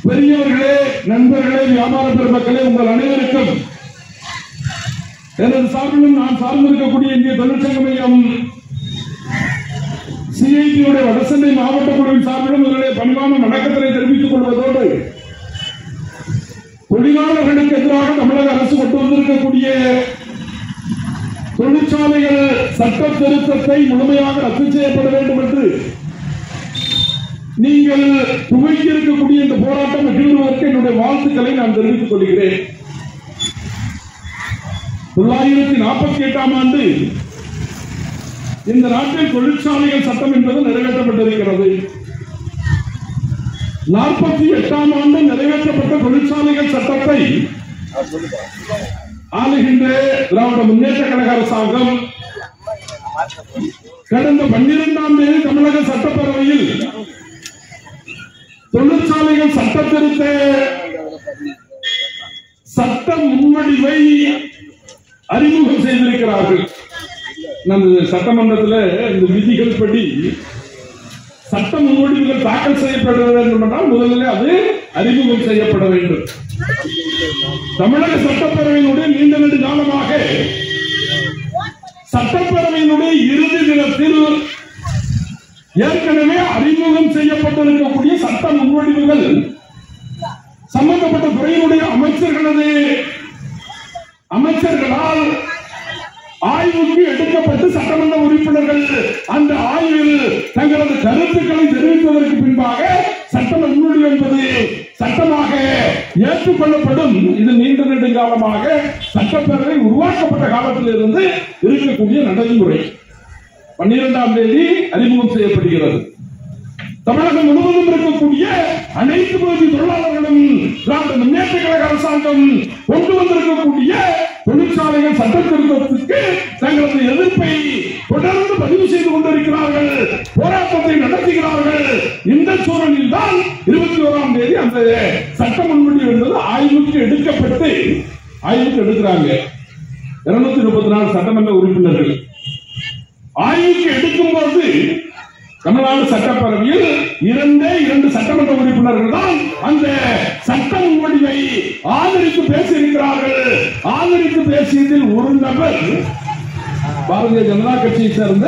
பெரியவர்களே நண்பர்களே வியாபார பெருமக்களே உங்கள் அனைவருக்கும் எனது சார்பிலும் நான் சார்ந்திருக்கக்கூடிய இந்திய தொழிற்சங்க மையம் சிஐடியுடைய வடசென்னை மாவட்ட குழுவின் சார்பிலும் உங்களுடைய பணிவான வணக்கத்தினை தெரிவித்துக் கொள்வதோடு தொழிலாளர்களுக்கு எதிராக தமிழக அரசு கொண்டு வந்திருக்கக்கூடிய தொழிற்சாலைகள் சட்ட திருத்தத்தை முழுமையாக ரத்து செய்யப்பட வேண்டும் என்று நீங்கள் துவக்கி இருக்கக்கூடிய இந்த போராட்டம் வெற்றிபெறுவதற்கு என்னுடைய வாழ்த்துக்களை நான் தெரிவித்துக் கொள்கிறேன் தொள்ளாயிரத்தி நாற்பத்தி எட்டாம் ஆண்டு இந்த நாட்டில் தொழிற்சாலைகள் சட்டம் என்பது நிறைவேற்றப்பட்டிருக்கிறது நாற்பத்தி எட்டாம் ஆண்டு நிறைவேற்றப்பட்ட தொழிற்சாலைகள் சட்டத்தை ஆளுகின்ற திராவிட முன்னேற்ற கழக அரசாங்கம் கடந்த பன்னிரெண்டாம் தேதி தமிழக சட்டப்பேரவையில் தொழிற்சாலைகள் சட்ட திருத்த சட்ட முன்வடிவை அறிமுகம் செய்திருக்கிறார்கள் நம்ம சட்டமன்றத்தில் இந்த விதிகள் படி சட்ட முன்வடிவுகள் தாக்கல் செய்யப்பட வேண்டும் என்றால் முதலில் அது அறிமுகம் செய்யப்பட வேண்டும் தமிழக சட்டப்பேரவையினுடைய நீண்ட நெடு காலமாக சட்டப்பேரவையினுடைய இறுதி தினத்தில் ஏற்கனவே அறிமுகம் செய்யப்பட்டிருக்கக்கூடிய சட்ட முன்வடிவுகள் சம்பந்தப்பட்ட துறையினுடைய அமைச்சர்களது அமைச்சர்களால் ஆய்வுக்கு எடுக்கப்பட்டு சட்டமன்ற உறுப்பினர்கள் அந்த ஆய்வில் தங்களது கருத்துக்களை தெரிவித்ததற்கு பின்பாக சட்ட முன்வடிவு என்பது சட்டமாக ஏற்றுக்கொள்ளப்படும் இது நீண்ட நெடுங்காலமாக சட்டப்பேரவை உருவாக்கப்பட்ட காலத்தில் இருந்து இருக்கக்கூடிய நடைமுறை பன்னிரெண்டாம் தேதி அறிமுகம் செய்யப்படுகிறது தமிழகம் முழுவதும் இருக்கக்கூடிய அனைத்து பகுதி தொழிலாளர்களும் திராவிட முன்னேற்ற கழக அரசாங்கம் கொண்டு வந்திருக்கக்கூடிய தொழிற்சாலைகள் சட்ட திருத்தத்துக்கு தங்களது எதிர்ப்பை தொடர்ந்து பதிவு செய்து கொண்டிருக்கிறார்கள் போராட்டத்தை நடத்துகிறார்கள் இந்த சூழலில் தான் இருபத்தி ஓராம் தேதி அந்த சட்ட முன்வடிவு என்பது ஆய்வுக்கு எடுக்கப்பட்டு ஆய்வுக்கு எடுக்கிறாங்க இருநூத்தி முப்பத்தி நாலு சட்டமன்ற உறுப்பினர்கள் ஆய்வுக்கு எடுக்கும் போது தமிழ்நாடு சட்டப்பேரவையில் இரண்டே இரண்டு சட்டமன்ற உறுப்பினர்கள் தான் அந்த சட்ட முன்வடிவை ஆதரித்து பேசியிருக்கிறார்கள் ஆதரித்து பேசியதில் ஒரு நபர் பாரதிய ஜனதா கட்சியை சேர்ந்த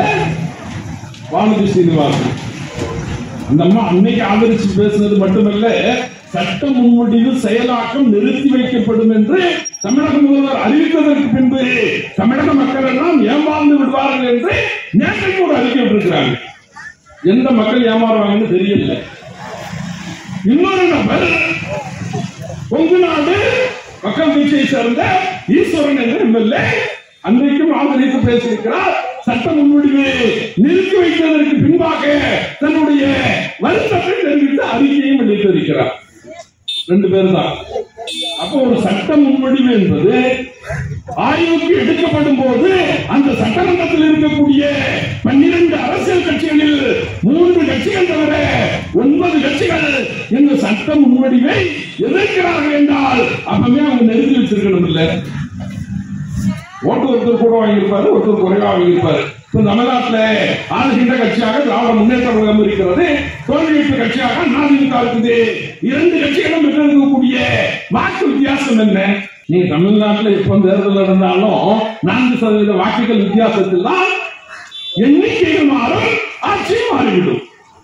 வானதி சீனிவாசன் அந்த அம்மா அன்னைக்கு ஆதரிச்சு பேசுனது மட்டுமல்ல சட்ட முன்வடிவு செயலாக்கம் நிறுத்தி வைக்கப்படும் என்று தமிழக முதல்வர் அறிவித்ததற்கு பின்பு தமிழக மக்கள் எல்லாம் ஏமாந்து விடுவார்கள் என்று நேற்றைக்கு ஒரு அறிக்கை விட்டிருக்கிறாங்க எந்த மக்கள் ஏமாறுவாங்கன்னு தெரியல இன்னொரு நபர் கொங்கு நாடு மக்கள் கட்சியை சேர்ந்த ஈஸ்வரன் என்ற எம்எல்ஏ அன்றைக்கும் ஆதரித்து பேசியிருக்கிறார் சட்ட முன்வடிவு நிறுத்தி வைத்ததற்கு பின்பாக தன்னுடைய வருத்தத்தை தெரிவித்து அறிக்கையும் வெளியிட்டிருக்கிறார் ரெண்டு பேர் தான் அப்போ ஒரு சட்ட முன்வடிவு என்பது ஆய்வுக்கு எடுக்கப்படும் போது அந்த சட்டமன்றத்தில் இருக்கக்கூடிய பன்னிரண்டு அரசியல் கட்சிகளில் மூன்று கட்சிகள் தவிர ஒன்பது கட்சிகள் இந்த சட்ட முன்வடிவை எதிர்க்கிறார்கள் என்றால் அப்பவே அவங்க நிறுத்தி வச்சிருக்கணும் இல்ல ஓட்டு ஒருத்தர் கூட வாங்கியிருப்பாரு ஒருத்தர் குறைவா வாங்கியிருப்பாரு இப்ப தமிழ்நாட்டில் ஆளுகின்ற கட்சியாக திராவிட முன்னேற்ற கழகம் இருக்கிறது தோல்வியுற்ற கட்சியாக அதிமுக இருக்குது இரண்டு கட்சிகளும் பெற்றிருக்கக்கூடிய வாக்கு வித்தியாசம் என்ன நீங்க தமிழ்நாட்டில் எப்ப தேர்தல் நடந்தாலும் நான்கு சதவீத வாக்குகள் வித்தியாசத்தில் தான் எண்ணிக்கைகள் மாறும் ஆட்சியும் மாறிவிடும்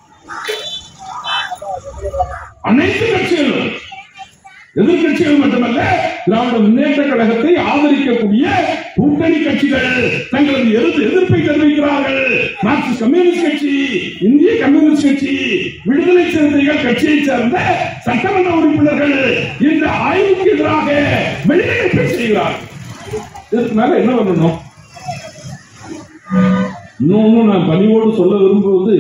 அனைத்து கட்சிகளும் எதிர்கட்சிகள் மட்டுமல்ல திராவிட முன்னேற்ற கழகத்தை ஆதரிக்கக்கூடிய கூட்டணி கட்சிகள் தங்களது எதிர்த்து எதிர்ப்பை தெரிவிக்கிறார்கள் மார்க்சிஸ்ட் கம்யூனிஸ்ட் கட்சி இந்திய கம்யூனிஸ்ட் கட்சி விடுதலை சிறுத்தைகள் கட்சியை சேர்ந்த சட்டமன்ற உறுப்பினர்கள் இந்த ஆய்வுக்கு எதிராக வெளிநடப்பை செய்கிறார்கள் இதற்கு மேல என்ன பண்ணணும் இன்னொன்னு நான் பணிவோடு சொல்ல விரும்புவது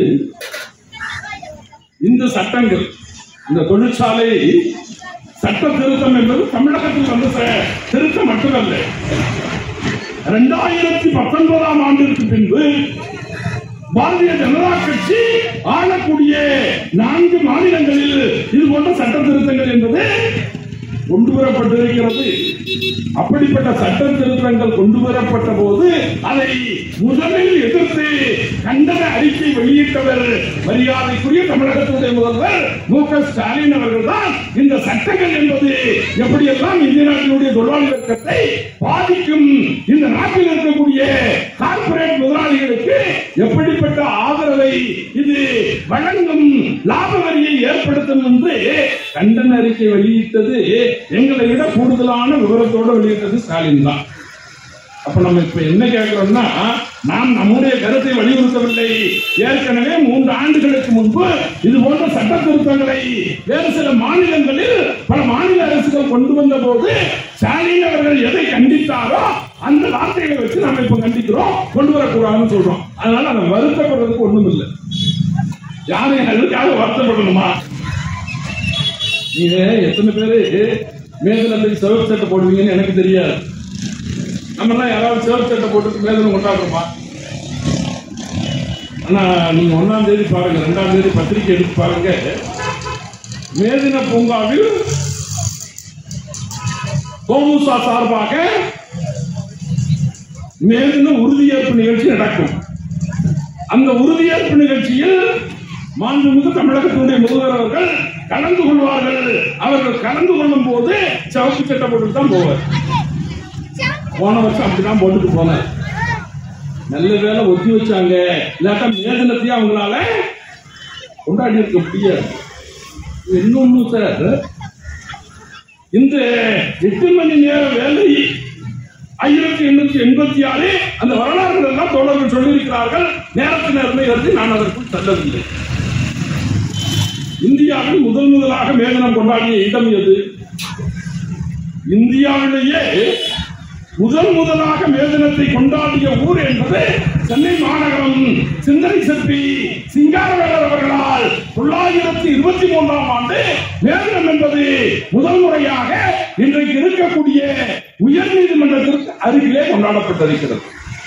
இந்த சட்டங்கள் இந்த தொழிற்சாலை சட்ட திருத்தம் என்பது தமிழகத்தில் வந்த ச- திருத்தம் மட்டுமல்ல இரண்டாயிரத்தி பத்தொன்பதாம் ஆண்டிற்கு பின்பு பாரதிய ஜனதா கட்சி ஆளக்கூடிய நான்கு மாநிலங்களில் இது போன்ற சட்ட திருத்தங்கள் என்பது கொண்டு வரப்பட்டிருக்கிறது அப்படிப்பட்ட சட்ட திருத்தங்கள் கொண்டு வரப்பட்ட போது அதை முதலில் எதிர்த்து கண்டன அறிக்கை வெளியிட்டவர் மரியாதைக்குரிய தமிழகத்துடைய முதல்வர் மு க ஸ்டாலின் அவர்கள் தான் இந்த சட்டங்கள் என்பது எப்படியெல்லாம் இந்திய நாட்டினுடைய தொழிலாளி வர்க்கத்தை பாதிக்கும் இந்த நாட்டில் இருக்கக்கூடிய கார்ப்பரேட் முதலாளிகளுக்கு எப்படிப்பட்ட ஆதரவை இது வழங்கும் லாப வரியை ஏற்படுத்தும் என்று கண்டன அறிக்கை வெளியிட்டது எங்களை விட கூடுதலான விவரத்தோடு வெளியிட்டது ஸ்டாலின் தான் அப்ப நம்ம இப்ப என்ன கேட்கிறோம்னா நாம் நம்முடைய கருத்தை வலியுறுத்தவில்லை ஏற்கனவே மூன்று ஆண்டுகளுக்கு முன்பு இது போன்ற சட்ட திருத்தங்களை வேறு சில மாநிலங்களில் பல மாநில அரசுகள் கொண்டு வந்த போது ஸ்டாலின் அவர்கள் எதை கண்டித்தாரோ அந்த வார்த்தைகளை வச்சு நம்ம இப்ப கண்டிக்கிறோம் கொண்டு வரக்கூடாதுன்னு சொல்றோம் அதனால அதை வருத்தப்படுறதுக்கு ஒண்ணும் இல்லை யாரும் எதுக்காக வருத்தப்படணுமா நீங்க எத்தனை பேரு மேதனத்துக்கு சிவப்பு சட்டை போடுவீங்கன்னு எனக்கு தெரியாது நம்ம எல்லாம் யாராவது சிவப்பு சட்டை போட்டு மேதனம் கொண்டாடுறோமா ஆனா நீங்க ஒன்னாம் தேதி பாருங்க ரெண்டாம் தேதி பத்திரிக்கை எடுத்து பாருங்க மேதின பூங்காவில் கோமுசா சார்பாக மேதின உறுதியேற்பு நிகழ்ச்சி நடக்கும் அந்த உறுதியேற்பு நிகழ்ச்சியில் மாண்புமிகு தமிழகத்தினுடைய முதல்வர் அவர்கள் கலந்து கொள்வார்கள் அவர்கள் கலந்து கொள்ளும் போது சிவப்பு சட்டை போட்டு தான் போவார் போன வருஷம் அப்படிதான் போட்டுட்டு போனார் நல்ல வேலை ஒத்தி வச்சாங்க இல்லாட்டா மேதனத்தையும் அவங்களால கொண்டாடி இருக்க முடியாது இன்னொன்னு சார் இந்த எட்டு மணி நேர வேலை ஆயிரத்தி எண்ணூத்தி எண்பத்தி ஆறு அந்த வரலாறுகள் எல்லாம் தோழர்கள் சொல்லியிருக்கிறார்கள் நேரத்தின் அருமை கருதி நான் அதற்குள் செல்லவில்லை இந்தியாவில் முதல் முதலாக மேதனம் கொண்டாடிய இடம் எது இந்தியாவிலேயே முதல் முதலாக மேதனத்தை கொண்டாடிய ஊர் என்பது சென்னை மாநகரம் சிந்தனை சிற்பி சிங்காரவேலர் அவர்களால் தொள்ளாயிரத்தி இருபத்தி மூன்றாம் ஆண்டு மேதனம் என்பது முதல் முறையாக இன்றைக்கு இருக்கக்கூடிய உயர் நீதிமன்றத்திற்கு அருகிலே கொண்டாடப்பட்டிருக்கிறது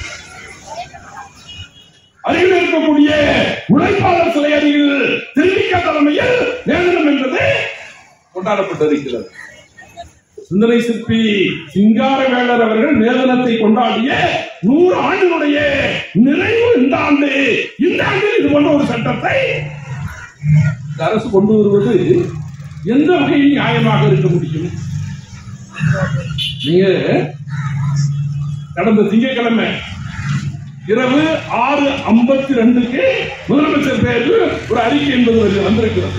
அருகில் இருக்கக்கூடிய உழைப்பாளர் சிலை அருகில் திருவிக்க தலைமையில் மேதனம் என்பது கொண்டாடப்பட்டிருக்கிறது சிந்தனை சிற்பி சிங்காரவேலர் அவர்கள் மேதனத்தை கொண்டாடிய நூறு ஆண்டுகளுடைய நிறைவு இந்த ஆண்டு இந்த ஆண்டில் இது போன்ற ஒரு சட்டத்தை இந்த அரசு கொண்டு வருவது எந்த வகையில் நியாயமாக இருக்க முடியும் நீங்க கடந்த திங்கட்கிழமை இரவு ஆறு ஐம்பத்தி ரெண்டுக்கு முதலமைச்சர் பேரில் ஒரு அறிக்கை என்பது வருது- வந்திருக்கிறது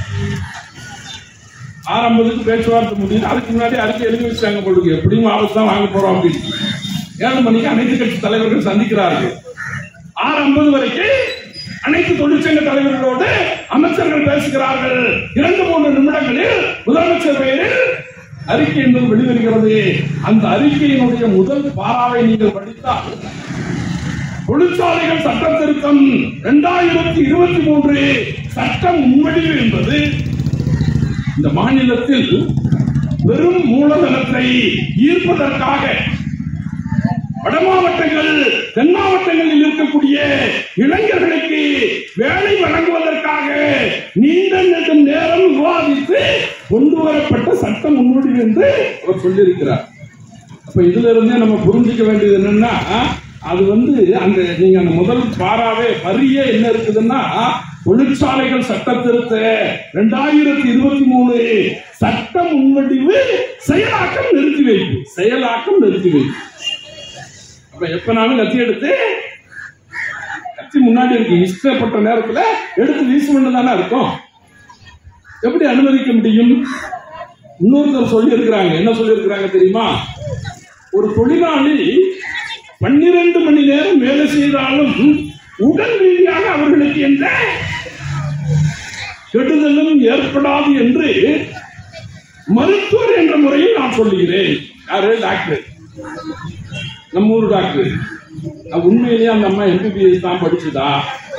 ஆறு ஐம்பதுக்கு பேச்சுவார்த்தை முடியுது அதுக்கு முன்னாடி அறிக்கை எழுதி வச்சாங்க போடுங்க எப்படியும் ஆபத்து தான் வாங்க போறோம் அப்படின்னு ஏழு மணிக்கு அனைத்து கட்சி தலைவர்கள் சந்திக்கிறார்கள் ஆறு ஐம்பது வரைக்கும் அனைத்து தொழிற்சங்க தலைவர்களோடு அமைச்சர்கள் பேசுகிறார்கள் இரண்டு மூன்று நிமிடங்களில் முதலமைச்சர் பெயரில் அறிக்கை என்பது வெளிவருகிறது அந்த அறிக்கையினுடைய முதல் பாராவை நீங்கள் படித்தால் தொழிற்சாலைகள் சட்ட திருத்தம் இரண்டாயிரத்தி இருபத்தி மூன்று சட்டம் முன்வடிவு என்பது இந்த மாநிலத்தில் வெறும் மூலதனத்தை ஈர்ப்பதற்காக வட மாவட்டங்கள் தென் மாவட்டங்களில் இருக்கக்கூடிய இளைஞர்களுக்கு வேலை வழங்குவதற்காக நீண்ட நெடும் நேரம் விவாதித்து கொண்டு வரப்பட்ட சட்ட முன்வடிவு என்று அவர் சொல்லியிருக்கிறார் அப்ப இதுல இருந்தே நம்ம புரிஞ்சுக்க வேண்டியது என்னன்னா அது வந்து அந்த நீங்க அந்த முதல் பாராவே வரியே என்ன இருக்குதுன்னா தொழிற்சாலைகள் சட்ட திருத்த ரெண்டாயிரத்தி இருபத்தி மூணு சட்ட முன்வடிவு செயலாக்கம் நிறுத்தி வைப்பு செயலாக்கம் நிறுத்தி வைப்பு அப்ப எப்பனாலும் கத்தி எடுத்து கத்தி முன்னாடி இருக்கு இஷ்டப்பட்ட நேரத்துல எடுத்து வீசுவது தானே இருக்கும் எப்படி அனுமதிக்க முடியும் இன்னொருத்தர் சொல்லி இருக்கிறாங்க என்ன சொல்லி இருக்கிறாங்க தெரியுமா ஒரு தொழிலாளி பன்னிரண்டு மணி நேரம் வேலை செய்தாலும் உடல் ரீதியாக அவர்களுக்கு எந்த கெடுதலும் ஏற்படாது என்று மருத்துவர் என்ற முறையில் நான் சொல்லுகிறேன் யாரு டாக்டர் நம்ம ஊர் டாக்டர் அது உண்மையிலேயே அந்த அம்மா எம்பிபிஎஸ் தான் படிச்சுதா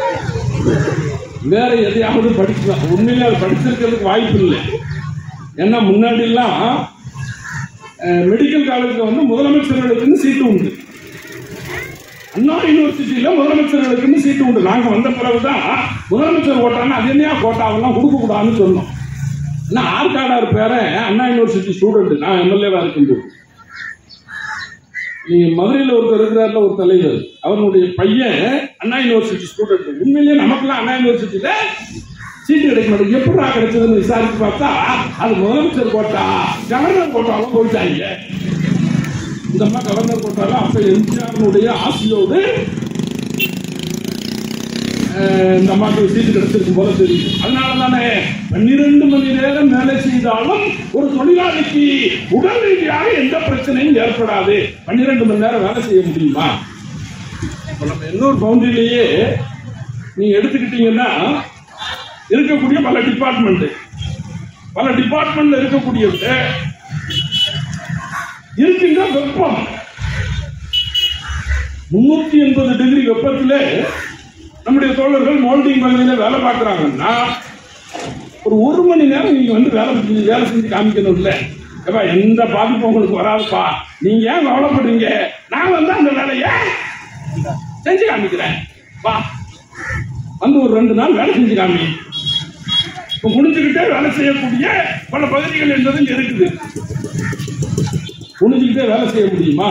வேற எதையாவது படிச்சுதா உண்மையிலே அது படிச்சிருக்கிறதுக்கு வாய்ப்பு இல்லை ஏன்னா முன்னாடி எல்லாம் மெடிக்கல் காலேஜ்ல வந்து முதலமைச்சர்களுக்குன்னு சீட்டு உண்டு அண்ணா யூனிவர்சிட்டியில முதலமைச்சர்களுக்குன்னு சீட்டு உண்டு நாங்க வந்த பிறகுதான் முதலமைச்சர் ஓட்டாங்க அது என்னையா கோட்டாவெல்லாம் கொடுக்க கூடாதுன்னு சொன்னோம் நான் ஆற்காடார் பேரை அண்ணா யூனிவர்சிட்டி ஸ்டூடெண்ட் நான் எம்எல்ஏவா இருக்கும்போது நீங்க மதுரையில் ஒருத்தர் இருக்கிறார்ல ஒரு தலைவர் அவனுடைய பையன் அண்ணா யூனிவர்சிட்டி ஸ்டூடெண்ட் உண்மையிலேயே நமக்கெல்லாம் அண்ணா யூனிவர்சிட்டியில சீட்டு கிடைக்க மாட்டேங்குது எப்படா கிடைச்சதுன்னு விசாரிச்சு பார்த்தா அது முதலமைச்சர் கோட்டா கவர்னர் கோட்டாலும் போயிட்டாங்க இந்த அம்மா கவர்னர் கோட்டால அப்ப எம்ஜிஆருடைய ஆசையோடு அஹ், இந்த அம்மாவுக்கு சீட்டு கிடைச்சிருக்கும் போல தெரியும் அதனால தானே பன்னிரண்டு மணி நேரம் வேலை செய்தாலும் ஒரு தொழிலாளிக்கு உடல் ரீதியாக எந்த பிரச்சனையும் ஏற்படாது பன்னிரண்டு மணி நேரம் வேலை செய்ய முடியுமா இப்ப நம்ம இன்னொரு பவுண்டரியிலேயே நீங்க எடுத்துக்கிட்டீங்கன்னா இருக்கக்கூடிய பல டிபார்ட்மெண்ட் பல டிபார்ட்மெண்ட்ல இருக்கக்கூடியவங்க இருக்கின்ற வெப்பம் முன்னூத்தி எண்பது டிகிரி வெப்பத்துல நம்முடைய தோழர்கள் மோல்டிங் பகுதியில வேலை பார்க்கறாங்கன்னா ஒரு ஒரு மணி நேரம் நீங்க வந்து வேலை செஞ்சு வேலை செஞ்சு காமிக்கணும் இல்ல ஏப்பா எந்த பாதிப்பும் உங்களுக்கு வராதுப்பா நீங்க ஏன் கவலைப்படுறீங்க நான் வந்து அந்த வேலையை செஞ்சு காமிக்கிறேன் வா வந்து ஒரு ரெண்டு நாள் வேலை செஞ்சு காமி இப்ப குனிஞ்சுக்கிட்டே வேலை செய்யக்கூடிய பல பகுதிகள் என்பது இங்க இருக்குது குனிஞ்சுக்கிட்டே வேலை செய்ய முடியுமா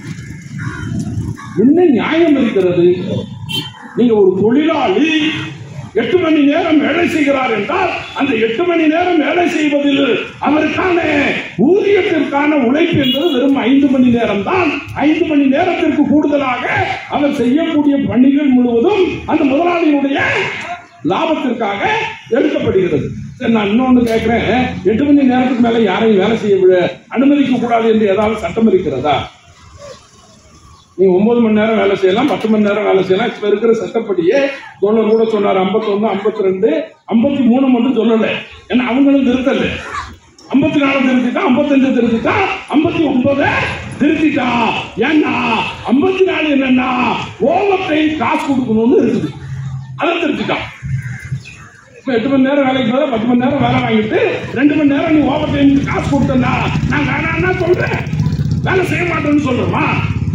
என்ன நியாயம் இருக்கிறது நீங்க ஒரு தொழிலாளி எட்டு மணி நேரம் வேலை செய்கிறார் என்றால் அந்த எட்டு மணி நேரம் வேலை செய்வதில் அவருக்கான ஊதியத்திற்கான உழைப்பு என்பது வெறும் ஐந்து மணி நேரம் தான் ஐந்து மணி நேரத்திற்கு கூடுதலாக அவர் செய்யக்கூடிய பணிகள் முழுவதும் அந்த முதலாளியினுடைய லாபத்திற்காக எடுக்கப்படுகிறது சரி நான் இன்னொன்னு கேட்கிறேன் எட்டு மணி நேரத்துக்கு மேல யாரையும் வேலை செய்ய விட- அனுமதிக்க கூடாது என்று ஏதாவது சட்டம் இருக்கிறதா நீங்க ஒன்பது மணி நேரம் வேலை செய்யலாம் பத்து மணி நேரம் வேலை செய்யலாம் இப்ப இருக்கிற சட்டப்படியே தோழர் கூட சொன்னார் 51 52 ரெண்டு ஐம்பத்தி மூணு மட்டும் சொல்லல ஏன்னா அவங்களும் திருத்தல ஐம்பத்தி நாலு திருத்திட்டா ஐம்பத்தஞ்சு திருத்திட்டா ஐம்பத்தி ஒன்பது திருத்திட்டா ஏன்னா ஐம்பத்தி நாலு என்னன்னா ஓவர் டைம் காசு கொடுக்கணும்னு இருக்குது அதை திருத்திட்டான் இப்ப எட்டு மணி நேரம் வேலைக்கு பதிலா பத்து மணி நேரம் வேலை வாங்கிட்டு ரெண்டு மணி நேரம் நீ ஓவர் டைம் காசு கொடுத்தா நான் வேணாம்னா சொல்றேன் வேலை செய்ய மாட்டேன்னு சொல்றேமா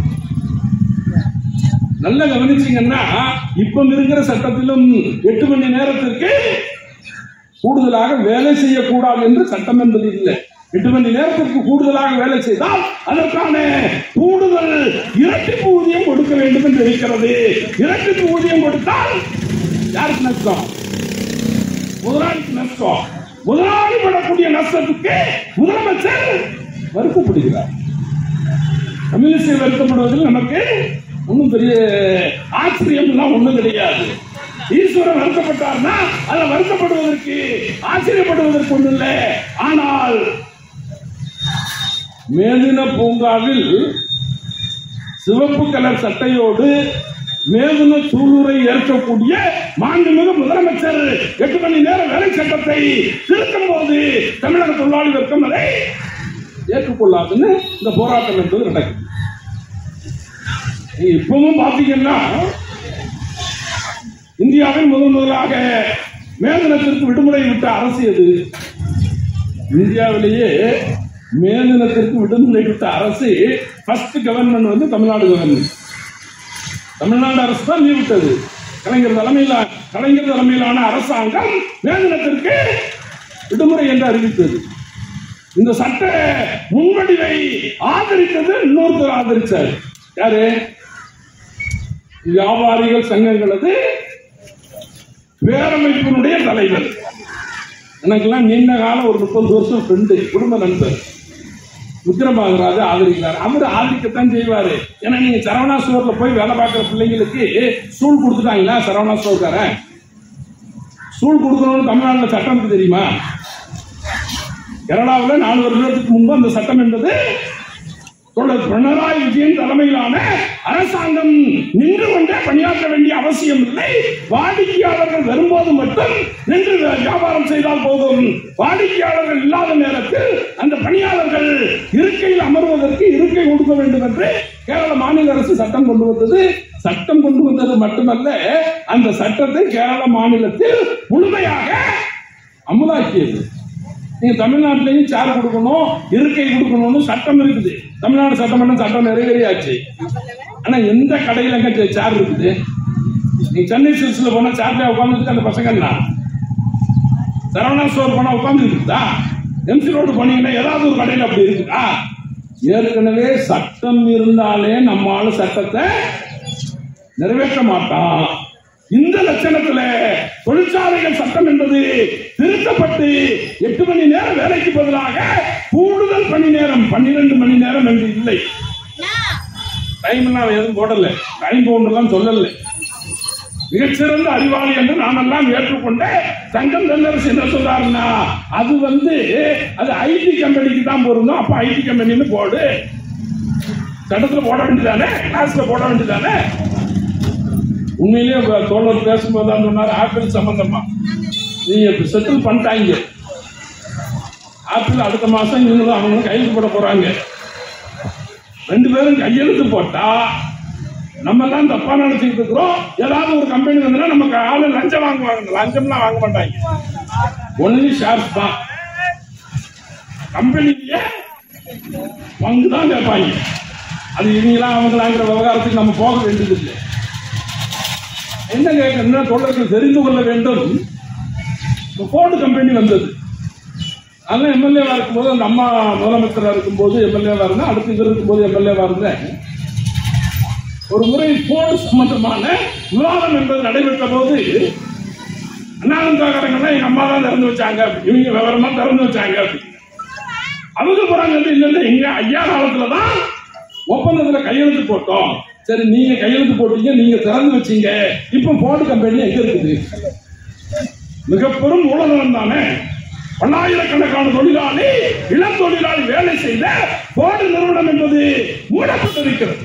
நல்லா கவனிச்சீங்கன்னா இப்ப இருக்கிற சட்டத்திலும் எட்டு மணி நேரத்திற்கு கூடுதலாக வேலை செய்யக்கூடாது என்று சட்டம் என்பது இல்லை எட்டு மணி நேரத்திற்கு கூடுதலாக வேலை செய்தால் அதற்கான கூடுதல் இரட்டிப்பு ஊதியம் கொடுக்க வேண்டும் என்று இருக்கிறது இரட்டிப்பு ஊதியம் கொடுத்தால் யாருக்கு நஷ்டம் முதலாளிக்கு நஷ்டம் முதலாளி படக்கூடிய நஷ்டத்துக்கு முதலமைச்சர் வருத்தப்படுகிறார் கம்யூனிஸ்டை வருத்தப்படுவதில் நமக்கு ஒன்றும் பெரிய ஆச்சரியம் எல்லாம் ஒண்ணும் கிடையாது ஈஸ்வரன் வருத்தப்பட்டார்னா அதை வருத்தப்படுவதற்கு ஆச்சரியப்படுவதற்கு ஒன்றும் இல்லை ஆனால் மேதின பூங்காவில் சிவப்பு கலர் சட்டையோடு மேதின சூளுரை ஏற்கக்கூடிய மாண்புமிகு முதலமைச்சர் எட்டு மணி நேர வேலை சட்டத்தை திருத்தும் போது தமிழக தொழிலாளி வர்க்கம் அதை ஏற்றுக்கொள்ளாதுன்னு இந்த போராட்டம் என்பது நடக்குது நீங்க இப்பவும் பாத்தீங்கன்னா இந்தியாவில் முதன் முதலாக மேதினத்திற்கு விடுமுறை விட்ட அரசு எது இந்தியாவிலேயே மேதினத்திற்கு விடுமுறை விட்ட அரசு ஃபர்ஸ்ட் கவர்மெண்ட் வந்து தமிழ்நாடு கவர்மெண்ட் தமிழ்நாடு அரசு தான் லீவ் விட்டது கலைஞர் தலைமையில கலைஞர் தலைமையிலான அரசாங்கம் மேதினத்திற்கு விடுமுறை என்று அறிவித்தது இந்த சட்ட முன்வடிவை ஆதரித்தது இன்னொருத்தர் ஆதரிச்சார் யாரு வியாபாரிகள் சங்கங்களது பேரமைப்பினுடைய தலைவர் எனக்கெல்லாம் நீண்ட காலம் ஒரு முப்பது வருஷம் ஃப்ரெண்டு குடும்ப நண்பர் விக்ரமாகராஜ ஆதரிக்கிறார் அவர் ஆதரிக்கத்தான் செய்வாரு ஏன்னா நீங்க சரவணா ஸ்டோர்ல போய் வேலை பார்க்குற பிள்ளைங்களுக்கு ஸ்டூல் கொடுத்துட்டாங்களா சரவணா ஸ்டோர்காரன் ஸ்டூல் கொடுக்கணும்னு தமிழ்நாட்டில் சட்டம் இருக்கு தெரியுமா கேரளாவில் நாலு வருடத்துக்கு முன்பு அந்த சட்டம் என்பது தொடர் பினராயி விஜயன் தலைமையிலான அரசாங்கம் நின்று கொண்டே பணியாற்ற வேண்டிய அவசியம் இல்லை வாடிக்கையாளர்கள் வரும்போது மட்டும் நின்று வியாபாரம் செய்தால் போதும் வாடிக்கையாளர்கள் இல்லாத நேரத்தில் அந்த பணியாளர்கள் இருக்கையில் அமர்வதற்கு இருக்கை கொடுக்க வேண்டும் என்று கேரள மாநில அரசு சட்டம் கொண்டு வந்தது சட்டம் கொண்டு வந்தது மட்டுமல்ல அந்த சட்டத்தை கேரள மாநிலத்தில் முழுமையாக அமுலாக்கியது நீங்க தமிழ்நாட்டிலையும் சேர் கொடுக்கணும் இருக்கை கொடுக்கணும்னு சட்டம் இருக்குது தமிழ்நாடு சட்டமன்றம் சட்டம் நிறைவேறியாச்சு ஆனா எந்த கடையில எங்க சேர் இருக்குது நீங்க சென்னை சில்ஸ்ல போனா சேர்ல உட்காந்துட்டு அந்த பசங்க எல்லாம் சரவணா ஸ்டோர் போனா உட்கார்ந்து இருக்குதா எம்சி ரோடு போனீங்கன்னா ஏதாவது ஒரு கடையில அப்படி இருக்குதா ஏற்கனவே சட்டம் இருந்தாலே நம்மால சட்டத்தை நிறைவேற்ற மாட்டான் இந்த லட்சணத்துல தொழிற்சாலைகள் சட்டம் என்பது திருத்தப்பட்டு எட்டு மணி நேரம் வேலைக்கு பதிலாக கூடுதல் மணி நேரம் பன்னிரண்டு மணி நேரம் என்று இல்லை டைம் எல்லாம் எதுவும் போடல டைம் பவுண்டெல்லாம் சொல்லல மிகச்சிறந்த அறிவாளி என்று நாமெல்லாம் ஏற்றுக்கொண்ட தங்கம் தென்னரசு என்ன சொல்றாருன்னா அது வந்து அது ஐடி கம்பெனிக்கு தான் பொருந்தும் அப்ப ஐடி கம்பெனின்னு போடு சட்டத்துல போட வேண்டியதானே கிளாஸ்ல போட வேண்டியதானே உண்மையிலேயே இப்ப தோழர் பேசும்போது தான் சொன்னார் ஆப்பிள் சம்பந்தமா நீங்க செட்டில் பண்ணிட்டாங்க ஆப்பிள் அடுத்த மாசம் இவங்களும் அவங்களும் கையெழுத்து போட போறாங்க ரெண்டு பேரும் கையெழுத்து போட்டா நம்ம எல்லாம் தப்பா நினைச்சுக்கிட்டு இருக்கிறோம் ஏதாவது ஒரு கம்பெனி வந்தா நமக்கு ஆளு லஞ்சம் வாங்குவாங்க லஞ்சம்லாம் வாங்க மாட்டாங்க ஒன்லி ஷேர்ஸ் தான் கம்பெனிலேயே பங்கு தான் கேட்பாங்க அது இவங்களாம் அவங்களாங்கிற விவகாரத்துக்கு நம்ம போக வேண்டியது இல்லை என்ன கேட்கணும்னா தொடர்கள் தெரிந்து கொள்ள வேண்டும் போர்டு கம்பெனி வந்தது அதெல்லாம் எம்எல்ஏவா இருக்கும்போது அந்த அம்மா முதலமைச்சரா இருக்கும்போது எம்எல்ஏவா இருந்தேன் அடுத்து இவர் இருக்கும்போது எம்எல்ஏவா இருந்தேன் ஒரு முறை போர்டு சம்பந்தமான விவாதம் என்பது நடைபெற்ற போது அண்ணாநந்தாக்காரங்கெல்லாம் எங்க அம்மா தான் திறந்து வச்சாங்க அப்படி. இவங்க விவரமா திறந்து வச்சாங்க அப்படின்னு அவங்க போறாங்க வந்து இல்ல இல்ல எங்க ஐயா காலத்துல தான் ஒப்பந்தத்துல கையெழுத்து போட்டோம் சரி நீங்க கையெழுத்து போட்டீங்க நீங்க திறந்து வச்சீங்க இப்ப போர்டு கம்பெனி எங்க இருக்குது மிக பெரும் மூலதனம் தானே பல்லாயிரக்கணக்கான தொழிலாளி இளம் தொழிலாளி வேலை செய்த போர்டு நிறுவனம் என்பது மூடப்பட்டிருக்கிறது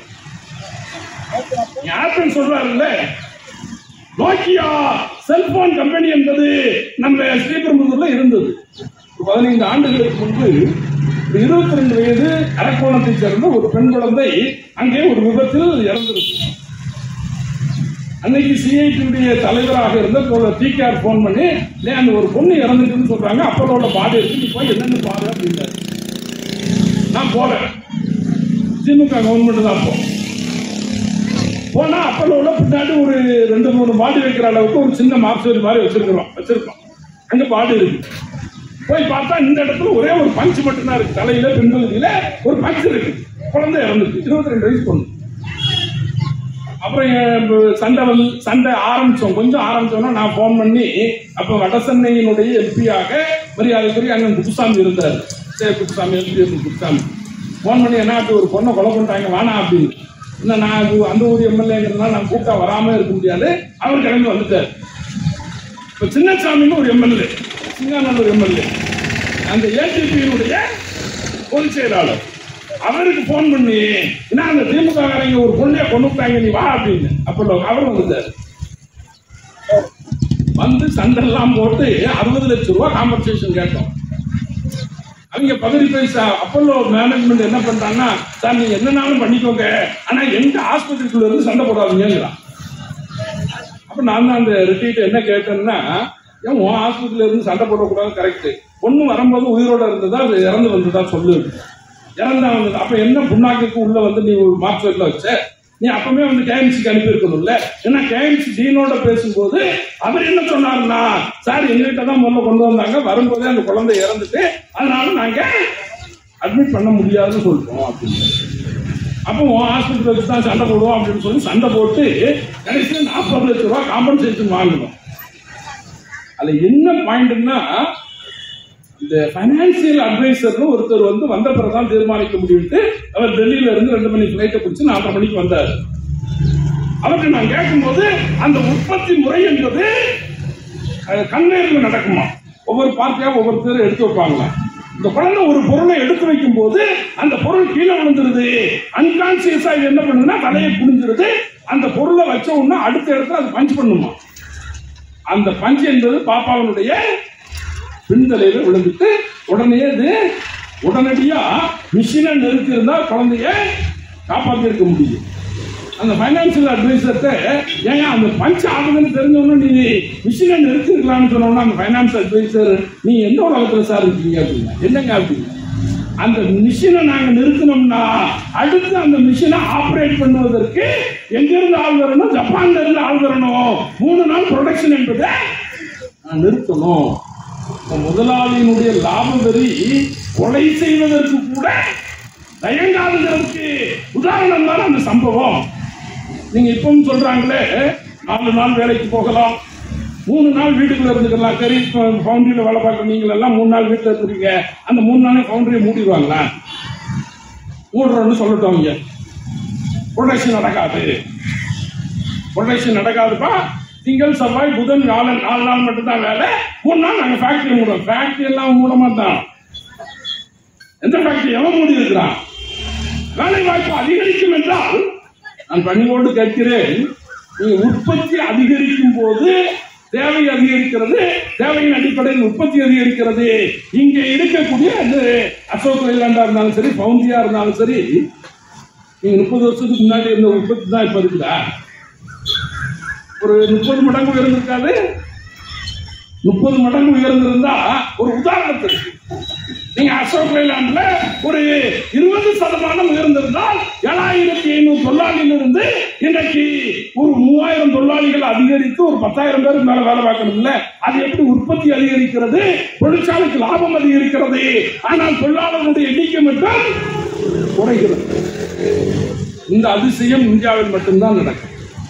ஆப்பிள் சொல்றாருல்ல நோக்கியா செல்போன் கம்பெனி என்பது நம்ம ஸ்ரீபெரும்புதூர்ல இருந்தது ஒரு பதினைந்து ஆண்டுகளுக்கு முன்பு இருபத்தி ரெண்டு வயது அரக்கோணத்தை சேர்ந்த ஒரு பெண் குழந்தை அங்கே ஒரு விபத்தில் இறந்திருக்கு அன்னைக்கு சிஐடியுடைய தலைவராக இருந்த தோழர் டி கேர் போன் பண்ணி "டே, அந்த ஒரு பொண்ணு இறந்துட்டுன்னு சொல்றாங்க அப்பளோட பாடி இருக்கு நீ போய் என்னன்னு பாரு அப்படின்னாரு நான் போறேன் திமுக கவர்மெண்ட் தான் போ போனா அப்பளோட பின்னாடி ஒரு ரெண்டு மூணு பாடி வைக்கிற அளவுக்கு ஒரு சின்ன மார்க்சரி மாதிரி வச்சிருக்கிறோம் வச்சிருக்கோம் அங்க பாடி இருக்கு போய் பார்த்தா இந்த இடத்துல ஒரே ஒரு பஞ்ச் மட்டும்தான் இருக்கு தலையில பின்பகுதியில ஒரு பஞ்ச் இருக்கு குழந்தை இறந்துருக்கு இருபத்தி ரெண்டு வயசு பொண்ணு அப்புறம் என் சண்டை வந்து சண்டை ஆரம்பிச்சோம் கொஞ்சம் ஆரம்பிச்சோம்னா நான் ஃபோன் பண்ணி அப்போ வடசென்னையினுடைய எம்பியாக மரியாதைக்குரிய அண்ணன் குப்புசாமி இருந்தார் சரி குப்புசாமி எம்பி குப்புசாமி ஃபோன் பண்ணி என்ன அப்படி ஒரு பொண்ணை கொலை பண்ணிட்டாங்க வேணா அப்படின்னு இல்லை நான் அது- அந்த ஊர் எம்எல்ஏங்கிறதுனால நான் கூட்டா வராம இருக்க முடியாது அவர் கிளம்பி வந்துட்டார் இப்போ சின்னசாமின்னு ஒரு எம்எல்ஏ சிங்கானல்லூர் எம்எல்ஏ அந்த ஏடிபியினுடைய பொதுச் செயலாளர் அவருக்கு போன் பண்ணி என்ன அந்த திமுக காரங்க ஒரு பொண்ணைய கொண்டு விட்டாங்க நீ வா அப்படின்னு அப்ப அவர் வந்துட்டாரு வந்து சண்டெல்லாம் போட்டு அறுபது லட்சம் ரூபாய் காம்பன்சேஷன் கேட்டோம் அவங்க பதவி பைசா அப்பல்லோ மேனேஜ்மெண்ட் என்ன பண்றாங்கன்னா சார் நீங்க என்னனாலும் பண்ணிக்கோங்க ஆனா எங்க ஆஸ்பத்திரிக்குள்ள இருந்து சண்டை போடாதீங்கிறான் அப்ப நான் தான் அந்த ரிட்டீட் என்ன கேட்டேன்னா ஏன் உன் ஆஸ்பத்திரியில இருந்து சண்டை போடக்கூடாது கரெக்ட் பொண்ணு வரும்போது உயிரோட இருந்ததா அது இறந்து வந்ததா சொல்லு இறந்தா வந்தது அப்ப என்ன புண்ணாக்குக்கு உள்ள வந்து நீ ஒரு மார்க்ஸ்ல வச்ச நீ அப்பவே வந்து கேஎம்சிக்கு அனுப்பி இருக்கணும்ல ஏன்னா கேஎம்சி டீனோட பேசும்போது அவர் என்ன சொன்னாருன்னா சார் எங்ககிட்ட தான் முதல்ல கொண்டு வந்தாங்க வரும்போதே அந்த குழந்தை இறந்துட்டு அதனால நாங்க அட்மிட் பண்ண முடியாதுன்னு சொல்லிட்டோம் அப்படின்னு அப்போ உன் ஹாஸ்பிட்டல் வச்சு தான் சண்டை போடுவோம் அப்படின்னு சொல்லி சண்டை போட்டு கடைசியில் நாற்பது லட்ச ரூபாய் காம்பன்சேஷன் வாங்கணும் அதுல என்ன பாயிண்ட்னா இந்த பைனான்சியல் அட்வைசர்னு ஒருத்தர் வந்து வந்த பிறகுதான் தீர்மானிக்க முடியும்ட்டு அவர் டெல்லியில இருந்து ரெண்டு மணி பிளைட்டை பிடிச்சு நாலரை மணிக்கு வந்தார் அவர்கிட்ட நான் கேட்கும்போது அந்த உற்பத்தி முறை என்பது கண்ணேரில் நடக்குமா ஒவ்வொரு பார்ட்டியா ஒவ்வொருத்தர் எடுத்து வைப்பாங்களா இந்த குழந்தை ஒரு பொருளை எடுத்து வைக்கும் போது அந்த பொருள் கீழே விழுந்துருது அன்கான்சியஸா இது என்ன பண்ணுதுன்னா தலையை குனிஞ்சிருது அந்த பொருளை வச்ச உடனே அடுத்த இடத்துல அது பஞ்ச் பண்ணுமா அந்த பஞ்ச் என்பது பாப்பாவனுடைய பின்தலையில விழுந்துட்டு உடனே இது உடனடியா மிஷினை நிறுத்தி இருந்தா குழந்தைய காப்பாத்தி இருக்க முடியும் அந்த பைனான்சியல் அட்வைசர்கிட்ட ஏன் அந்த பஞ்ச் ஆகுதுன்னு தெரிஞ்சவொன்னு நீ மிஷினை நிறுத்திருக்கலாம்னு சொன்னோம்னா அந்த பைனான்ஸ் அட்வைசர் நீ எந்த உலகத்துல சார் இருக்கீங்க அப்படின்னா என்னங்க அப்படின்னா அந்த மிஷினை நாங்க நிறுத்தினோம்னா அடுத்து அந்த மிஷினை ஆபரேட் பண்ணுவதற்கு எங்க இருந்து ஆள் வரணும் ஜப்பான்ல இருந்து ஆள் வரணும் மூணு நாள் ப்ரொடக்ஷன் என்பதை நான் நிறுத்தணும் இப்ப முதலாளியினுடைய லாப வெறி கொலை செய்வதற்கு கூட தயங்காதுங்கிறதுக்கு உதாரணம் தான் அந்த சம்பவம் நீங்க இப்பவும் சொல்றாங்களே நாலு நாள் வேலைக்கு போகலாம் மூணு நாள் வீட்டுக்குள்ள இருந்துக்கலாம் கறி ஃபவுண்டரியில வேலை பார்க்குற நீங்கள் எல்லாம் மூணு நாள் வீட்டுல இருக்கிறீங்க அந்த மூணு நாளே ஃபவுண்டரியை மூடிடுவாங்களா மூடுறோன்னு சொல்லட்டும் இங்க ப்ரொடக்ஷன் நடக்காது ப்ரொடக்ஷன் நடக்காதுப்பா திங்கள் செவ்வாய் புதன் வியாழன் நாலு நாள் மட்டும்தான் வேலை மூணு நாள் நாங்க ஃபேக்டரி மூடுவோம் ஃபேக்டரி எல்லாம் மூட மாட்டோம் எந்த ஃபேக்டரி எவன் மூடி இருக்கிறான் வேலை வாய்ப்பு அதிகரிக்கும் என்றால் நான் பணிவோடு கேட்கிறேன் நீங்க உற்பத்தி அதிகரிக்கும் போது தேவை அதிகரிக்கிறது தேவையின் அடிப்படையில் உற்பத்தி அதிகரிக்கிறது இங்க இருக்கக்கூடிய இந்த அசோக் லைலாண்டா இருந்தாலும் சரி பவுண்டியா இருந்தாலும் சரி நீங்க முப்பது வருஷத்துக்கு முன்னாடி இருந்த உற்பத்தி தான் இப்ப இருக்குதா ஒரு முப்பது மடங்கு உயர்ந்திருக்காது முப்பது மடங்கு உயர்ந்திருந்தா ஒரு உதாரணத்திற்கு நீங்க அசோக் லைலாண்ட்ல ஒரு இருபது சதமானம் உயர்ந்திருந்தால் ஏழாயிரத்தி ஐநூறு தொழிலாளியிலிருந்து இன்றைக்கு ஒரு மூவாயிரம் தொழிலாளிகள் அதிகரித்து ஒரு பத்தாயிரம் பேருக்கு மேல வேலை பார்க்கணும் இல்ல அது எப்படி உற்பத்தி அதிகரிக்கிறது தொழிற்சாலைக்கு லாபம் அதிகரிக்கிறது ஆனால் தொழிலாளர்களுடைய எண்ணிக்கை மட்டும் குறைகிறது இந்த அதிசயம் இந்தியாவில் மட்டும்தான் நடக்கும்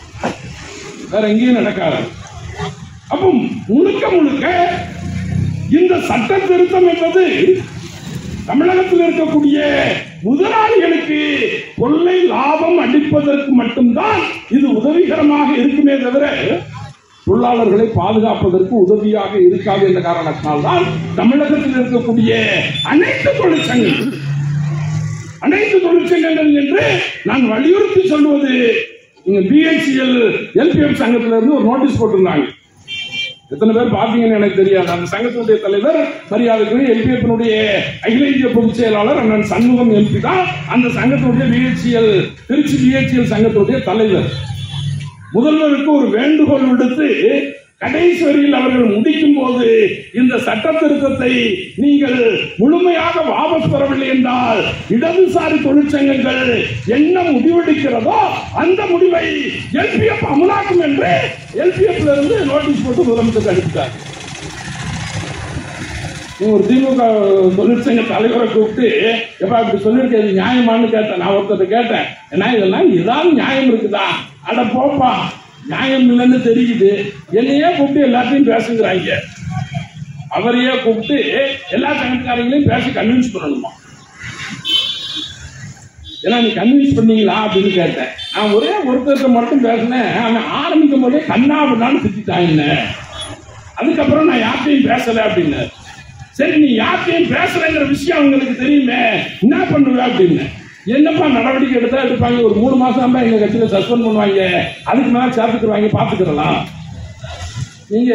வேற எங்கேயும் நடக்காது அப்போ முழுக்க முழுக்க இந்த சட்ட திருத்தம் என்பது தமிழகத்தில் இருக்கக்கூடிய முதலாளிகளுக்கு கொள்ளை லாபம் அடிப்பதற்கு மட்டும்தான் இது உதவிகரமாக இருக்குமே தவிர தொழிலாளர்களை பாதுகாப்பதற்கு உதவியாக இருக்காது என்ற காரணத்தினால்தான் தமிழகத்தில் இருக்கக்கூடிய அனைத்து தொழிற்சங்கங்கள் அனைத்து தொழிற்சங்கங்கள் என்று நான் வலியுறுத்தி சொல்வது பிஹெச்சிஎல் எல்பிஎம் சங்கத்துல இருந்து ஒரு நோட்டீஸ் போட்டிருந்தாங்க எத்தனை பேர் பார்த்தீங்கன்னு எனக்கு தெரியாது அந்த சங்கத்தினுடைய தலைவர் மரியாதைக்குரிய எல்பிஎஃபினுடைய அகில இந்திய பொதுச் செயலாளர் அண்ணன் சண்முகம் எம்பி தான் அந்த சங்கத்தினுடைய பிஹெச்சிஎல் திருச்சி பிஹெச்சிஎல் சங்கத்தினுடைய தலைவர் முதல்வருக்கு ஒரு வேண்டுகோள் விடுத்து கடைசி வரியில் அவர்கள் முடிக்கும் போது இந்த சட்ட திருத்தத்தை நீங்கள் முழுமையாக வாபஸ் பெறவில்லை என்றால் இடதுசாரி தொழிற்சங்கங்கள் என்ன முடிவெடுக்கிறதோ அந்த முடிவை எல்பிஎஃப் அமலாக்கும் என்று எல்பிஎஃப்ல இருந்து நோட்டீஸ் போட்டு முதலமைச்சர் அனுப்பிட்டார் நீ ஒரு திமுக தொழிற்சங்க தலைவரை கூப்பிட்டு எப்பா இப்படி சொல்லியிருக்கேன் நியாயமான்னு கேட்டேன் நான் ஒருத்தர் கேட்டேன் ஏன்னா இதெல்லாம் ஏதாவது நியாயம் இருக்குதா அட போப்பா நியாயம் இல்லைன்னு தெரியுது என்னையே கூப்பிட்டு எல்லாத்தையும் பேசுங்கிறாங்க அவரையே கூப்பிட்டு எல்லா சங்கத்துக்காரங்களையும் பேசி கன்வின்ஸ் பண்ணணுமா ஏன்னா நீ கன்வின்ஸ் பண்ணீங்களா அப்படின்னு கேட்டேன் நான் ஒரே ஒருத்தருக்கு மட்டும் பேசினேன் அவன் ஆரம்பிக்கும் போதே கண்ணா பண்ணான்னு திட்டான் என்ன அதுக்கப்புறம் நான் யார்கிட்டையும் பேசல அப்படின்னு சரி நீ யார்கிட்டையும் பேசுறேங்கிற விஷயம் அவங்களுக்கு தெரியுமே என்ன பண்ணுவ அப்படின்னு என்னப்பா நடவடிக்கை எடுத்தா எடுப்பாங்க ஒரு மூணு மாசம் தான் எங்க கட்சியில சஸ்பெண்ட் பண்ணுவாங்க அதுக்கு மேல சேர்த்துக்குருவாங்க பாத்துக்கிறலாம் நீங்க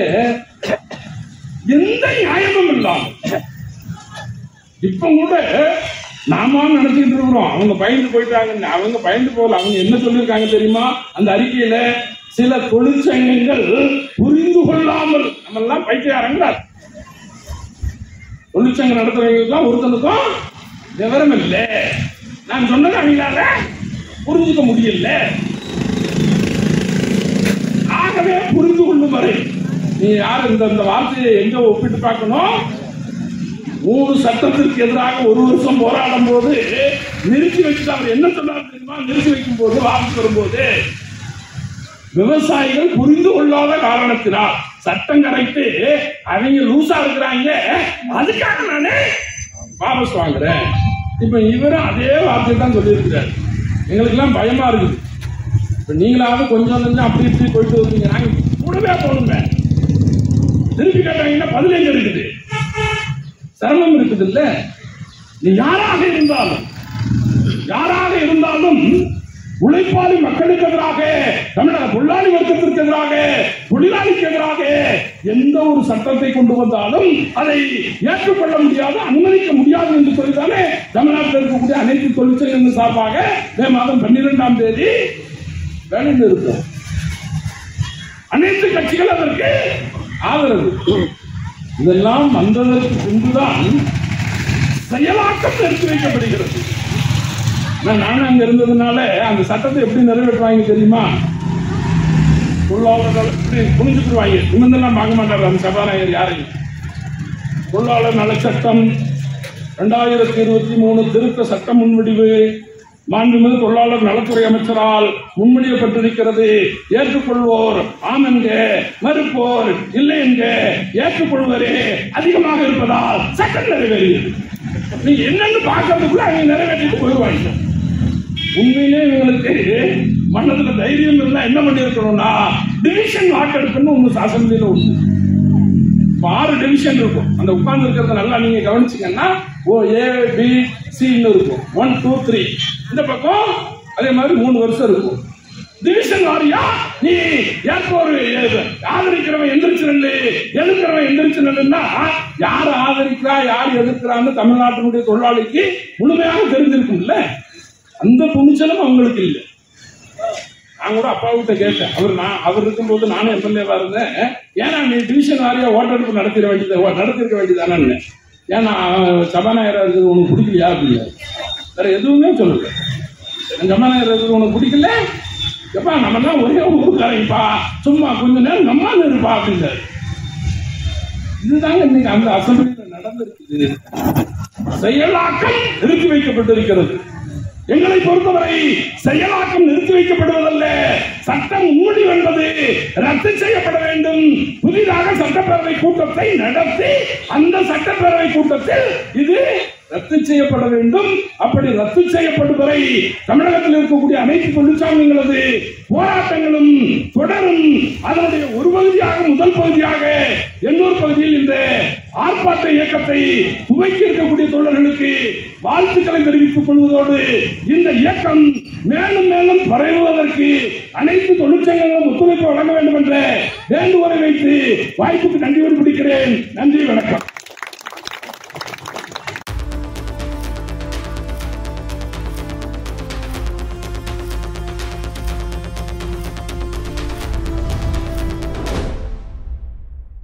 எந்த நியாயமும் இல்லாம இப்ப கூட நாம நினைச்சிட்டு இருக்கிறோம் அவங்க பயந்து போயிட்டாங்க அவங்க பயந்து போகல அவங்க என்ன சொல்லியிருக்காங்க தெரியுமா அந்த அறிக்கையில சில தொழிற்சங்கங்கள் புரிந்து கொள்ளாமல் நம்ம எல்லாம் பைத்தியாரங்கிறார் தொழிற்சங்கம் நடத்துறவங்களுக்குலாம் ஒருத்தனுக்கும் விவரம் இல்லை நான் சொன்னது அவங்களால புரிஞ்சுக்க முடியல ஆகவே புரிந்து கொள்ளும் வரை நீ யார் இந்த இந்த வார்த்தையை எங்க ஒப்பிட்டு பார்க்கணும் மூணு சட்டத்திற்கு எதிராக ஒரு வருஷம் போராடும் போது நிறுத்தி வச்சுட்டு அவர் என்ன சொன்னார் தெரியுமா நிறுத்தி வைக்கும் போது வாபஸ் வரும்போது விவசாயிகள் புரிந்து கொள்ளாத காரணத்தினால் சட்டம் கரைத்து அவங்க லூசா இருக்கிறாங்க அதுக்காக நானே வாபஸ் வாங்குறேன் இப்ப இவரும் அதே வார்த்தை தான் சொல்லியிருக்கிறார் எங்களுக்கு எல்லாம் பயமா இருக்குது இப்ப நீங்களாவது கொஞ்சம் கொஞ்சம் அப்படி இப்படி போயிட்டு வந்தீங்க நாங்க கூடவே போகணுங்க திருப்பி கேட்டாங்கன்னா பதில் எங்க இருக்குது சிரமம் இருக்குது இல்ல நீ யாராக இருந்தாலும் யாராக இருந்தாலும் உழைப்பாளி மக்களுக்கு எதிராக தமிழக தொழிலாளி வர்க்கத்திற்கு எதிராக தொழிலாளிக்கு எதிராக எந்த ஒரு சட்டத்தை கொண்டு வந்தாலும் அதை ஏற்றுக்கொள்ள முடியாது அனுமதிக்க முடியாது என்று சொல்லிதானே தமிழ்நாட்டில் இருக்கக்கூடிய அனைத்து தொழிற்சங்கங்கள் சார்பாக மே மாதம் பன்னிரெண்டாம் தேதி வேலை நிறுத்தம் அனைத்து கட்சிகள் அதற்கு ஆதரவு இதெல்லாம் வந்ததற்கு பின்புதான் செயலாக்கம் நிறுத்தி வைக்கப்படுகிறது நான் நானும் அங்க இருந்ததுனால அந்த சட்டத்தை எப்படி நிறைவேற்றுவாங்க தெரியுமா தொழிலாளர்கள் இப்படி புரிஞ்சுக்குருவாங்க நிமிந்தெல்லாம் பார்க்க மாட்டார் அந்த சபாநாயகர் யாரையும் தொழிலாளர் நல சட்டம் ரெண்டாயிரத்தி இருபத்தி மூணு திருத்த சட்ட முன்வடிவு மாண்புமிகு தொழிலாளர் நலத்துறை அமைச்சரால் முன்மொழியப்பட்டிருக்கிறது ஏற்றுக்கொள்வோர் ஆம் என்க மறுப்போர் இல்லை என்க ஏற்றுக்கொள்வரே அதிகமாக இருப்பதால் சட்டம் நிறைவேறியது நீங்க என்னன்னு பார்க்கறதுக்குள்ள அவங்க நிறைவேற்றிட்டு போயிடுவாங்க உண்மையிலே இவங்களுக்கு மன்னத்துல தைரியம் இருந்தா என்ன பண்ணி இருக்கணும்னா டிவிஷன் வாக்கெடுப்புன்னு ஒண்ணு அசம்பிளியில உண்டு இப்ப ஆறு டிவிஷன் இருக்கும் அந்த உட்கார்ந்து இருக்கிறத நல்லா நீங்க கவனிச்சீங்கன்னா ஓ ஏ பி சின்னு இருக்கும் ஒன் டூ த்ரீ இந்த பக்கம் அதே மாதிரி மூணு வருஷம் இருக்கும் டிவிஷன் வாரியா நீ யாருக்கு ஒரு ஆதரிக்கிறவன் எந்திரிச்சு நில்லு எதிர்க்கிறவன் எந்திரிச்சு நில்லுன்னா யார் ஆதரிக்கிறா யார் எதிர்க்கிறான்னு தமிழ்நாட்டினுடைய தொழிலாளிக்கு முழுமையாக தெரிஞ்சிருக்கும்ல அந்த துணிச்சலும் அவங்களுக்கு இல்லை நான் கூட அப்பா கிட்ட கேட்டேன் அவர் நான் அவர் இருக்கும்போது நானும் எம்எல்ஏவா இருந்தேன் ஏன்னா நீ டிவிஷன் வாரியா ஓட்டெடுப்பு நடத்திட வேண்டியது ஓ, நடத்திருக்க வேண்டியதானே ஏன்னா சபாநாயகரா இருக்கிறது உனக்கு பிடிக்கலையா அப்படின்னா வேற எதுவுமே சொல்லல சபாநாயகர் இருக்கிறது உனக்கு பிடிக்கல எப்பா நம்ம தான் ஒரே ஊருக்காரங்கப்பா சும்மா கொஞ்ச நேரம் நம்ம இருப்பா அப்படின்னாரு இதுதாங்க இன்னைக்கு அந்த அசம்பிளியில் நடந்திருக்குது செயலாக்கம் நிறுத்தி வைக்கப்பட்டிருக்கிறது எங்களை பொறுத்தவரை செயலாக்கம் நிறுத்தி வைக்கப்படுவதல்ல சட்டம் மூடி வந்தது ரத்து செய்யப்பட வேண்டும் புதிதாக சட்டப்பேரவை கூட்டத்தை நடத்தி அந்த சட்டப்பேரவை கூட்டத்தில் இது ரத்து செய்யப்பட வேண்டும் அப்படி ரத்து செய்யப்படும் வரை தமிழகத்தில் இருக்கக்கூடிய அனைத்து தொழிற்சாலைகளது போராட்டங்களும் தொடரும் அதனுடைய ஒரு பகுதியாக முதல் பகுதியாக எண்ணூர் பகுதியில் இந்த ஆர்ப்பாட்ட இயக்கத்தை துவக்கி இருக்கக்கூடிய தோழர்களுக்கு வாழ்த்துக்களை தெரிவித்துக் கொள்வதோடு இந்த இயக்கம் மேலும் மேலும் பரவுவதற்கு அனைத்து தொழிற்சங்கங்களும் ஒத்துழைப்பு வழங்க வேண்டும் என்ற வேண்டுகோளை வைத்து வாய்ப்புக்கு நன்றி பிடிக்கிறேன் நன்றி வணக்கம்